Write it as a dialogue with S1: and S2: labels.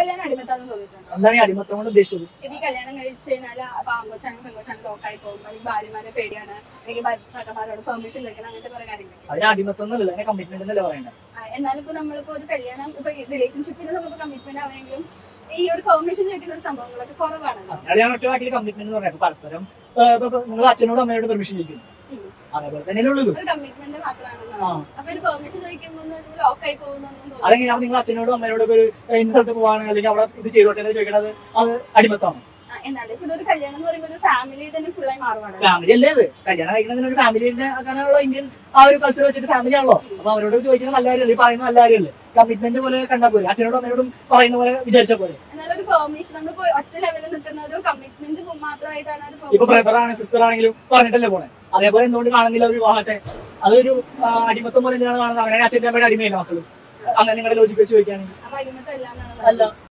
S1: കല്യാണം അടിമത്താന്ന് തോന്നിയിട്ടുണ്ടോ
S2: എന്താണ് ഈ അടിമത്തം കൊണ്ട് ഉദ്ദേശിച്ചത്
S1: ഇപ്പൊ ഈ കല്യാണം കഴിച്ച് കഴിഞ്ഞാൽ അപ്പൊ ആങ്കോച്ചാനും പെങ്കോച്ചാനും ലോക്കായി പോകും അല്ലെങ്കിൽ ഭാര്യമാരെ പേടിയാണ് അല്ലെങ്കിൽ ഭർത്താക്കന്മാരോട് പെർമിഷൻ വെക്കണം അങ്ങനത്തെ കുറെ കാര്യങ്ങൾ
S2: അതിന് അടിമത്തം എന്നല്ല അതിനെ കമ്മിറ്റ്മെന്റ് എന്നല്ലേ പറയണ്ടത്
S1: എന്നാലും ഇപ്പൊ നമ്മളിപ്പോ ഒരു കല്യാണം ഇപ്പൊ റിലേഷൻഷിപ്പിൽ നമുക്ക് കമ്മിറ്റ്മെന്റ് ആണെങ്കിലും ഈ ഒരു പെർമിഷൻ ചോദിക്കുന്ന ഒരു സംഭവങ്ങളൊക്കെ കുറവാണല്ലോ
S2: അതിനാണ് ഞാൻ ഒറ്റ വാക്കിൽ കമ്മിറ്റ്മെന്റ് എന്ന് പറയുന്നത് പരസ്പരം നിങ്ങൾ അച്ഛനോടും അമ്മയോടും പെർമിഷൻ ചോദിക്കുന്നു
S1: ഉം.
S2: അതേപോലെ തന്നെയല്ലേ ഉള്ളത്
S1: ഒരു കമ്മിറ്റ്മെന്റ് മാത്രമാണല്ലോ
S2: ആ.
S1: അപ്പൊ ഒരു പെർമിഷൻ ചോദിക്കുമ്പോൾ ലോക്കായി പോകുന്നൊന്നും തോന്നുന്നു
S2: അതെങ്ങനെയാണ് നിങ്ങൾ അച്ഛനോടും അമ്മയോടും ഒക്കെ ഒരു ഇന്ന സ്ഥലത്ത് പോവാണ് അല്ലെങ്കിൽ അവിടെ ഇത് ചെയ്തോട്ടെ എന്ന് ചോദിക്കണത് അത് അടിമത്താണ്
S1: എന്നാലും ഇപ്പൊ ഇതൊരു കല്യാണം എന്ന് പറയുമ്പോൾ ഒരു ഫാമിലി തന്നെ ഫുള്ളായി മാറുവാണ്
S2: ഫാമിലി അല്ലേ ഇത് കല്യാണം കഴിക്കുന്നതിന് ഒരു ഫാമിലിന്റെ അങ്ങനെയുള്ള ഇന്ത്യൻ ആ ഒരു കൾച്ചർ വെച്ചിട്ട് ഫാമിലി ആണല്ലോ അപ്പൊ അവരോട് ചോദിക്കുന്നത് നല്ല കാര്യമല്ലേ ഈ പറയുന്നത് നല്ല കാര്യമല്ലേ കമ്മിറ്റ്മെന്റ് പോലെ കണ്ടാൽ പോലെ അച്ഛനോടും അമ്മയോടും പറയുന്ന പോലെ വിചാരിച്ച പോലെ
S1: എന്നാലും ഒരു പെർമിഷൻ നമ്മളിപ്പോ ഒറ്റ ലെവലിൽ നിൽക്കുന്ന ഒരു കമ്മിറ്റ്മെന്റ് മാത്രമായിട്ടാണ് ഒരു
S2: ഇപ്പൊ
S1: permission.
S2: ബ്രദർ ആണ് സിസ്റ്റർ ആണെങ്കിലും പറഞ്ഞിട്ടല്ലേ പോണേ അതേപോലെ എന്തുകൊണ്ട് കാണുന്നില്ല ഒരു വിവാഹത്തെ അതൊരു ആ, അടിമത്തം പോലെ എന്തിനാണ് കാണുന്നത് അങ്ങനെ അച്ഛൻ്റെ അമ്മയുടെ അടിമയല്ല മക്കള് അങ്ങനെ നിങ്ങളുടെ ലോജിക്ക് വെച്ച് ചോദിക്കുകയാണെങ്കിൽ
S1: അപ്പൊ അടിമത്തം അല്ല എന്നാണ്
S2: അല്ല